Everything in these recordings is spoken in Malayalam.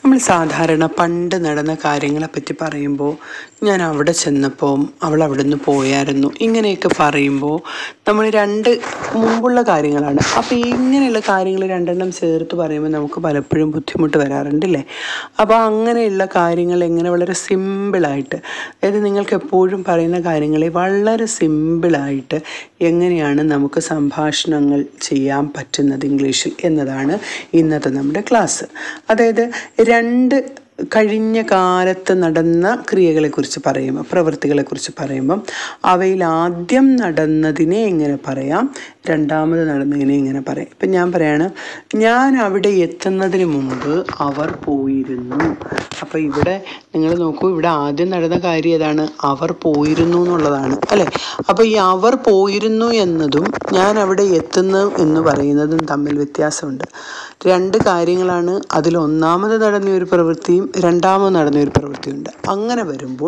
നമ്മൾ സാധാരണ പണ്ട് നടന്ന കാര്യങ്ങളെ പറ്റി പറയുമ്പോൾ ഞാൻ അവിടെ ചെന്നപ്പോൾ അവൾ അവിടെ നിന്ന് പോയായിരുന്നു ഇങ്ങനെയൊക്കെ പറയുമ്പോൾ നമ്മൾ രണ്ട് മുമ്പുള്ള കാര്യങ്ങളാണ് അപ്പോൾ ഇങ്ങനെയുള്ള കാര്യങ്ങൾ രണ്ടെണ്ണം ചേർത്ത് പറയുമ്പോൾ നമുക്ക് പലപ്പോഴും ബുദ്ധിമുട്ട് വരാറുണ്ടല്ലേ അപ്പോൾ അങ്ങനെയുള്ള കാര്യങ്ങൾ എങ്ങനെ വളരെ സിമ്പിളായിട്ട് അതായത് നിങ്ങൾക്ക് എപ്പോഴും പറയുന്ന കാര്യങ്ങളെ വളരെ സിമ്പിളായിട്ട് എങ്ങനെയാണ് നമുക്ക് സംഭാഷണങ്ങൾ ചെയ്യാൻ പറ്റുന്നത് ഇംഗ്ലീഷിൽ എന്നതാണ് ഇന്നത്തെ നമ്മുടെ ക്ലാസ് അതായത് രണ്ട് കഴിഞ്ഞ കാലത്ത് നടന്ന ക്രിയകളെക്കുറിച്ച് പറയുമ്പോൾ പ്രവൃത്തികളെക്കുറിച്ച് പറയുമ്പം അവയിൽ ആദ്യം നടന്നതിനെ എങ്ങനെ പറയാം രണ്ടാമത് നടന്നതിനെ എങ്ങനെ പറയാം ഇപ്പം ഞാൻ പറയാണ് ഞാൻ അവിടെ എത്തുന്നതിന് മുമ്പ് അവർ പോയിരുന്നു അപ്പോൾ ഇവിടെ നിങ്ങൾ നോക്കൂ ഇവിടെ ആദ്യം നടന്ന കാര്യം ഏതാണ് അവർ പോയിരുന്നു എന്നുള്ളതാണ് അല്ലേ അപ്പോൾ ഈ അവർ പോയിരുന്നു എന്നതും ഞാൻ അവിടെ എത്തുന്നു എന്ന് പറയുന്നതും തമ്മിൽ വ്യത്യാസമുണ്ട് രണ്ട് കാര്യങ്ങളാണ് അതിൽ ഒന്നാമത് നടന്ന ഒരു പ്രവൃത്തിയും രണ്ടാമത് നടന്ന ഒരു പ്രവൃത്തിയുണ്ട് അങ്ങനെ വരുമ്പോൾ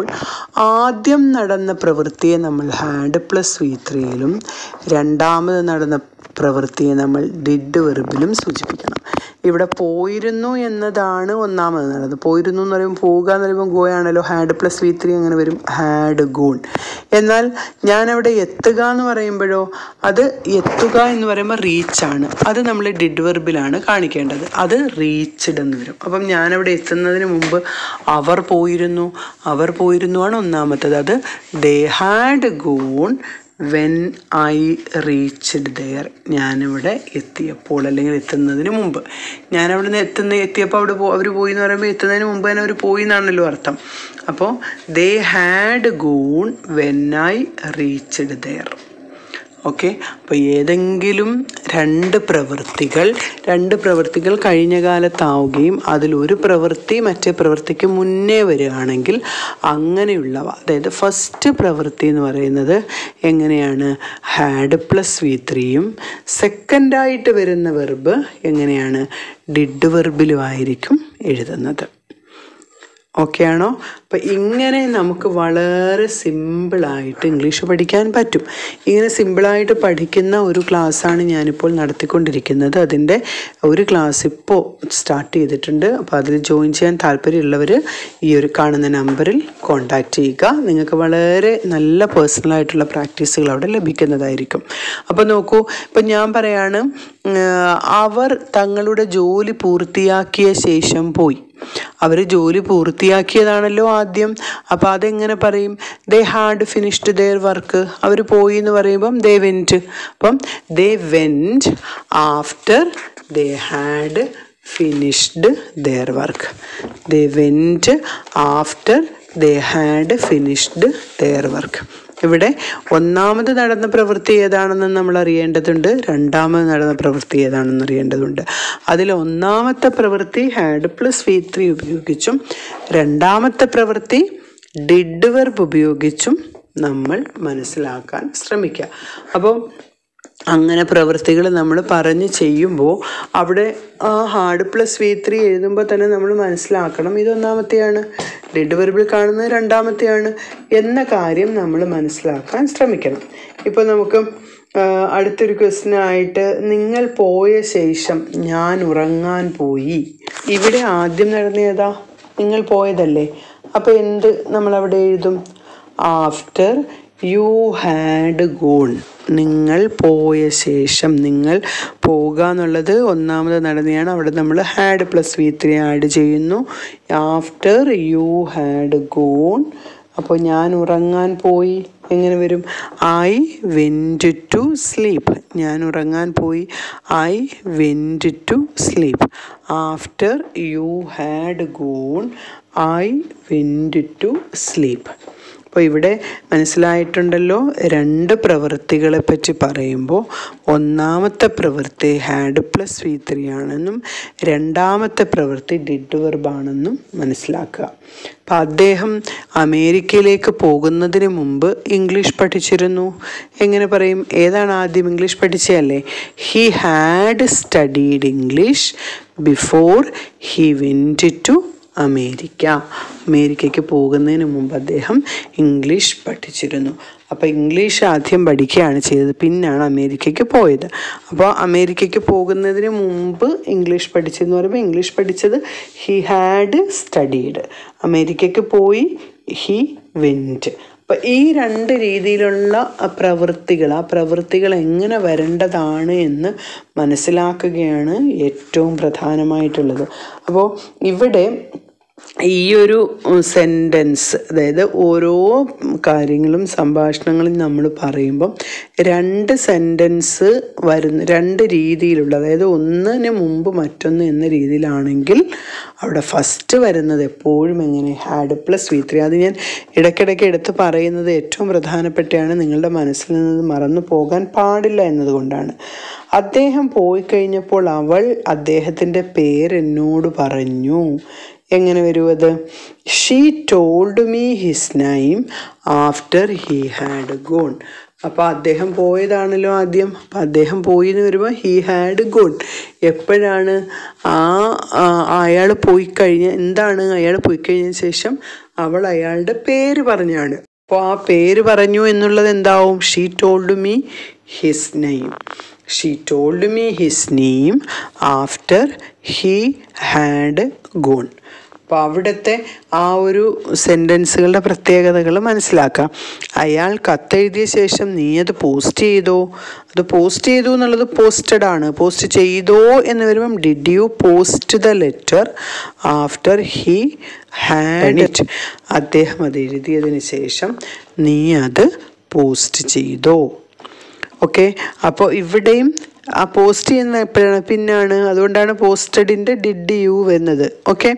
ആദ്യം നടന്ന പ്രവൃത്തിയെ നമ്മൾ ഹാഡ് പ്ലസ് വി ത്രീയിലും രണ്ടാമത് നടന്ന പ്രവൃത്തിയെ നമ്മൾ ഡിഡ് വെർബിലും സൂചിപ്പിക്കണം ഇവിടെ പോയിരുന്നു എന്നതാണ് ഒന്നാമത് നടന്നത് പോയിരുന്നു എന്ന് പറയുമ്പോൾ പോവുക എന്ന് പറയുമ്പോൾ ഗോയാണല്ലോ ഹാഡ് പ്ലസ് വി ത്രീ അങ്ങനെ വരും ഹാഡ് ഗോൺ എന്നാൽ ഞാൻ അവിടെ എത്തുക എന്ന് പറയുമ്പോഴോ അത് എത്തുക എന്ന് പറയുമ്പോൾ റീച്ചാണ് അത് നമ്മൾ ഡിഡ് വെർബിലാണ് കാണിക്കേണ്ടത് അത് റീച്ച്ഡ് എന്ന് വരും അപ്പം ഞാനവിടെ എത്തുന്നതിന് മുമ്പ് അവർ പോയിരുന്നു അവർ പോയിരുന്നു ആണ് ഒന്നാമത്തത് അത് they had gone when I reached there ഞാനിവിടെ എത്തിയപ്പോൾ അല്ലെങ്കിൽ എത്തുന്നതിന് മുമ്പ് ഞാൻ അവിടെ നിന്ന് എത്തുന്ന എത്തിയപ്പോൾ അവിടെ പോ അവർ പോയി എന്ന് പറയുമ്പോൾ എത്തുന്നതിന് മുമ്പ് തന്നെ അവർ പോയി എന്നാണല്ലോ അർത്ഥം അപ്പോൾ they had gone when I reached there okay അപ്പോൾ ഏതെങ്കിലും രണ്ട് പ്രവൃത്തികൾ രണ്ട് പ്രവൃത്തികൾ കഴിഞ്ഞ കാലത്താവുകയും അതിലൊരു പ്രവൃത്തി മറ്റേ പ്രവൃത്തിക്ക് മുന്നേ വരികയാണെങ്കിൽ അങ്ങനെയുള്ളവ അതായത് ഫസ്റ്റ് പ്രവൃത്തി എന്ന് പറയുന്നത് എങ്ങനെയാണ് ഹാഡ് പ്ലസ് വി ത്രീയും സെക്കൻഡായിട്ട് വരുന്ന വെർബ് എങ്ങനെയാണ് ഡിഡ് വെർബിലും ആയിരിക്കും എഴുതുന്നത് ഓക്കെ ആണോ അപ്പം ഇങ്ങനെ നമുക്ക് വളരെ സിമ്പിളായിട്ട് ഇംഗ്ലീഷ് പഠിക്കാൻ പറ്റും ഇങ്ങനെ സിമ്പിളായിട്ട് പഠിക്കുന്ന ഒരു ക്ലാസ്സാണ് ഞാനിപ്പോൾ നടത്തിക്കൊണ്ടിരിക്കുന്നത് അതിൻ്റെ ഒരു ക്ലാസ് ഇപ്പോൾ സ്റ്റാർട്ട് ചെയ്തിട്ടുണ്ട് അപ്പോൾ അതിൽ ജോയിൻ ചെയ്യാൻ താല്പര്യമുള്ളവർ ഈ ഒരു കാണുന്ന നമ്പറിൽ കോൺടാക്റ്റ് ചെയ്യുക നിങ്ങൾക്ക് വളരെ നല്ല പേഴ്സണലായിട്ടുള്ള പ്രാക്ടീസുകൾ അവിടെ ലഭിക്കുന്നതായിരിക്കും അപ്പോൾ നോക്കൂ ഇപ്പം ഞാൻ പറയാണ് അവർ തങ്ങളുടെ ജോലി പൂർത്തിയാക്കിയ ശേഷം പോയി അവർ ജോലി പൂർത്തിയാക്കിയതാണല്ലോ ആദ്യം അപ്പോൾ അതെങ്ങനെ പറയും they had finished their work അവർ പോയി എന്ന് പറയുമ്പം ദേ വെൻറ്റ് അപ്പം they went after they had finished their work they went after they had finished their work ഇവിടെ ഒന്നാമത് നടന്ന പ്രവൃത്തി ഏതാണെന്ന് നമ്മൾ അറിയേണ്ടതുണ്ട് രണ്ടാമത് നടന്ന പ്രവൃത്തി ഏതാണെന്ന് അറിയേണ്ടതുണ്ട് അതിൽ ഒന്നാമത്തെ പ്രവൃത്തി ഹാഡ് പ്ലസ് വി ത്രീ ഉപയോഗിച്ചും രണ്ടാമത്തെ പ്രവൃത്തി ഡിഡ് വെർബ് ഉപയോഗിച്ചും നമ്മൾ മനസ്സിലാക്കാൻ ശ്രമിക്കുക അപ്പോൾ അങ്ങനെ പ്രവൃത്തികൾ നമ്മൾ പറഞ്ഞ് ചെയ്യുമ്പോൾ അവിടെ ആ ഹാർഡ് പ്ലസ് വി ത്രീ എഴുതുമ്പോൾ തന്നെ നമ്മൾ മനസ്സിലാക്കണം ഇതൊന്നാമത്തെയാണ് ഡിഡ് വെർബിൾ കാണുന്നത് രണ്ടാമത്തെയാണ് എന്ന കാര്യം നമ്മൾ മനസ്സിലാക്കാൻ ശ്രമിക്കണം ഇപ്പോൾ നമുക്ക് അടുത്തൊരു ക്വസ്റ്റ്യൻ ആയിട്ട് നിങ്ങൾ പോയ ശേഷം ഞാൻ ഉറങ്ങാൻ പോയി ഇവിടെ ആദ്യം നടന്ന ഏതാ നിങ്ങൾ പോയതല്ലേ അപ്പോൾ എന്ത് നമ്മൾ അവിടെ എഴുതും ആഫ്റ്റർ യു ഹാഡ് ഗോൺ നിങ്ങൾ പോയ ശേഷം നിങ്ങൾ പോവുക എന്നുള്ളത് ഒന്നാമത് നടന്നതാണ് അവിടെ നമ്മൾ had plus V three add ചെയ്യുന്നു ആഫ്റ്റർ യു ഹാഡ് ഗോൺ അപ്പോൾ ഞാൻ ഉറങ്ങാൻ പോയി എങ്ങനെ വരും ഐ വെൻറ്റ് ടു സ്ലീപ്പ് ഞാൻ ഉറങ്ങാൻ പോയി I went to sleep after you had gone I went to sleep അപ്പോൾ ഇവിടെ മനസ്സിലായിട്ടുണ്ടല്ലോ രണ്ട് പ്രവൃത്തികളെ പറ്റി പറയുമ്പോൾ ഒന്നാമത്തെ പ്രവൃത്തി ഹാഡ് പ്ലസ് വി ത്രീ ആണെന്നും രണ്ടാമത്തെ പ്രവൃത്തി ഡിഡ് വെർബാണെന്നും മനസ്സിലാക്കുക അപ്പം അദ്ദേഹം അമേരിക്കയിലേക്ക് പോകുന്നതിന് മുമ്പ് ഇംഗ്ലീഷ് പഠിച്ചിരുന്നു എങ്ങനെ പറയും ഏതാണ് ആദ്യം ഇംഗ്ലീഷ് പഠിച്ചതല്ലേ he had studied English before he went to America അമേരിക്കയ്ക്ക് പോകുന്നതിന് മുമ്പ് അദ്ദേഹം ഇംഗ്ലീഷ് പഠിച്ചിരുന്നു അപ്പോൾ ഇംഗ്ലീഷ് ആദ്യം പഠിക്കുകയാണ് ചെയ്തത് പിന്നാണ് അമേരിക്കയ്ക്ക് പോയത് അപ്പോൾ അമേരിക്കയ്ക്ക് പോകുന്നതിന് മുമ്പ് ഇംഗ്ലീഷ് പഠിച്ചെന്ന് പറയുമ്പോൾ ഇംഗ്ലീഷ് പഠിച്ചത് ഹി ഹാഡ് സ്റ്റഡീഡ് അമേരിക്കയ്ക്ക് പോയി ഹി വെൻറ്റ് അപ്പം ഈ രണ്ട് രീതിയിലുള്ള പ്രവൃത്തികൾ ആ പ്രവൃത്തികൾ എങ്ങനെ വരേണ്ടതാണ് എന്ന് മനസ്സിലാക്കുകയാണ് ഏറ്റവും പ്രധാനമായിട്ടുള്ളത് അപ്പോൾ ഇവിടെ ഈ ഒരു സെൻറ്റൻസ് അതായത് ഓരോ കാര്യങ്ങളും സംഭാഷണങ്ങളും നമ്മൾ പറയുമ്പം രണ്ട് സെൻറ്റൻസ് വരുന്ന രണ്ട് രീതിയിലുള്ള അതായത് ഒന്നിന് മുമ്പ് മറ്റൊന്ന് എന്ന രീതിയിലാണെങ്കിൽ അവിടെ ഫസ്റ്റ് വരുന്നത് എപ്പോഴും എങ്ങനെ ഹാഡ് പ്ലസ് വി ത്രീ അത് ഞാൻ ഇടയ്ക്കിടയ്ക്ക് എടുത്ത് പറയുന്നത് ഏറ്റവും പ്രധാനപ്പെട്ടാണ് നിങ്ങളുടെ മനസ്സിൽ നിന്ന് മറന്നു പോകാൻ പാടില്ല എന്നതുകൊണ്ടാണ് അദ്ദേഹം പോയി കഴിഞ്ഞപ്പോൾ അവൾ അദ്ദേഹത്തിൻ്റെ പേരെന്നോട് പറഞ്ഞു എങ്ങനെ വരും അത് she told me his name after he had gone അപ്പോൾ അദ്ദേഹം പോയതാണല്ലോ ആദ്യം അപ്പം അദ്ദേഹം പോയി എന്ന് വരുമ്പോൾ ഹീ ഹാഡ് ഗോൺ എപ്പോഴാണ് ആ അയാൾ പോയി കഴിഞ്ഞ എന്താണ് അയാൾ പോയി കഴിഞ്ഞ ശേഷം അവൾ അയാളുടെ പേര് പറഞ്ഞാണ് അപ്പോൾ ആ പേര് പറഞ്ഞു എന്നുള്ളത് എന്താവും she told me his name she told me his name after he had gone അപ്പോൾ അവിടുത്തെ ആ ഒരു സെൻറ്റൻസുകളുടെ പ്രത്യേകതകൾ മനസ്സിലാക്കാം അയാൾ കത്തെഴുതിയ ശേഷം നീ അത് പോസ്റ്റ് ചെയ്തോ അത് പോസ്റ്റ് ചെയ്തു എന്നുള്ളത് പോസ്റ്റഡ് ആണ് പോസ്റ്റ് ചെയ്തോ എന്ന് വരുമ്പം did you post the letter after he had it അദ്ദേഹം അത് എഴുതിയതിന് ശേഷം നീ അത് പോസ്റ്റ് ചെയ്തോ ഓക്കെ അപ്പോൾ ഇവിടെയും ആ പോസ്റ്റ് ചെയ്യുന്ന എപ്പോഴാണ് പിന്നാണ് അതുകൊണ്ടാണ് പോസ്റ്റഡിൻ്റെ ഡിഡ് യു വരുന്നത് ഓക്കെ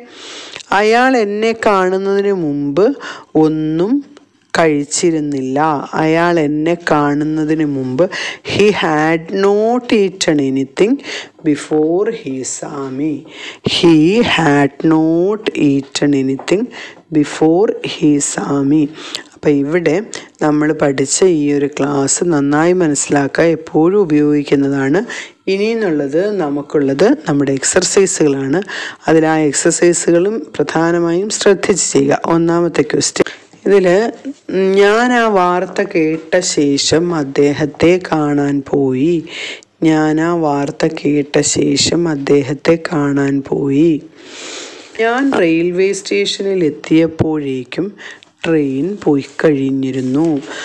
അയാൾ എന്നെ കാണുന്നതിന് മുമ്പ് ഒന്നും കഴിച്ചിരുന്നില്ല അയാൾ എന്നെ കാണുന്നതിന് മുമ്പ് he had not eaten anything before he saw me he had not eaten anything before he saw me അപ്പം ഇവിടെ നമ്മൾ പഠിച്ച ഈ ഒരു ക്ലാസ് നന്നായി മനസ്സിലാക്കുക എപ്പോഴും ഉപയോഗിക്കുന്നതാണ് ഇനി എന്നുള്ളത് നമുക്കുള്ളത് നമ്മുടെ എക്സർസൈസുകളാണ് അതിൽ ആ എക്സർസൈസുകളും പ്രധാനമായും ശ്രദ്ധിച്ച് ചെയ്യുക ഒന്നാമത്തെ ക്വസ്റ്റ്യൻ ഇതിൽ ഞാൻ ആ വാർത്ത കേട്ട ശേഷം അദ്ദേഹത്തെ കാണാൻ പോയി ഞാൻ ആ വാർത്ത കേട്ട ശേഷം അദ്ദേഹത്തെ കാണാൻ പോയി ഞാൻ റെയിൽവേ സ്റ്റേഷനിൽ എത്തിയപ്പോഴേക്കും ട്രെയിൻ പോയി കഴിഞ്ഞിരുന്നു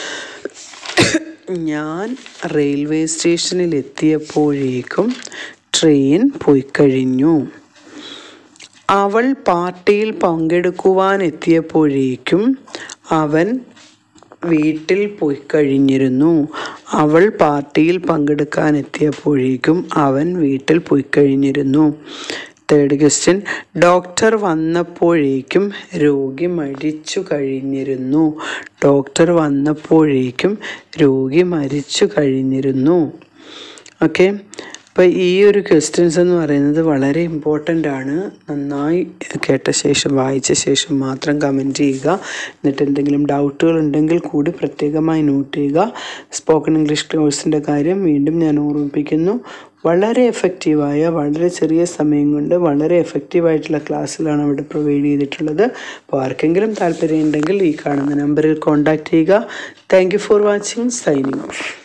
ഞാൻ റെയിൽവേ സ്റ്റേഷനിൽ എത്തിയപ്പോഴേക്കും ട്രെയിൻ പോയി കഴിഞ്ഞു അവൾ പാർട്ടിയിൽ പങ്കെടുക്കുവാൻ എത്തിയപ്പോഴേക്കും അവൻ വീട്ടിൽ പോയി കഴിഞ്ഞിരുന്നു അവൾ പാർട്ടിയിൽ പങ്കെടുക്കാൻ എത്തിയപ്പോഴേക്കും അവൻ വീട്ടിൽ പോയി കഴിഞ്ഞിരുന്നു തേർഡ് ക്വസ്റ്റ്യൻ ഡോക്ടർ വന്നപ്പോഴേക്കും രോഗി മരിച്ചു കഴിഞ്ഞിരുന്നു ഡോക്ടർ വന്നപ്പോഴേക്കും രോഗി മരിച്ചു കഴിഞ്ഞിരുന്നു ഓക്കെ അപ്പോൾ ഈ ഒരു ക്വസ്റ്റ്യൻസ് എന്ന് പറയുന്നത് വളരെ ഇമ്പോർട്ടൻ്റ് ആണ് നന്നായി കേട്ട ശേഷം വായിച്ച ശേഷം മാത്രം കമൻറ്റ് ചെയ്യുക എന്നിട്ട് എന്തെങ്കിലും ഡൗട്ടുകൾ ഉണ്ടെങ്കിൽ കൂടി പ്രത്യേകമായി നോട്ട് ചെയ്യുക സ്പോക്കൺ ഇംഗ്ലീഷ് കോഴ്സിൻ്റെ കാര്യം വീണ്ടും ഞാൻ ഓർമ്മിപ്പിക്കുന്നു വളരെ എഫക്റ്റീവായ വളരെ ചെറിയ സമയം കൊണ്ട് വളരെ എഫക്റ്റീവായിട്ടുള്ള ക്ലാസ്സുകളാണ് അവിടെ പ്രൊവൈഡ് ചെയ്തിട്ടുള്ളത് അപ്പോൾ ആർക്കെങ്കിലും താല്പര്യമുണ്ടെങ്കിൽ ഈ കാണുന്ന നമ്പറിൽ കോൺടാക്റ്റ് ചെയ്യുക thank you for watching signing of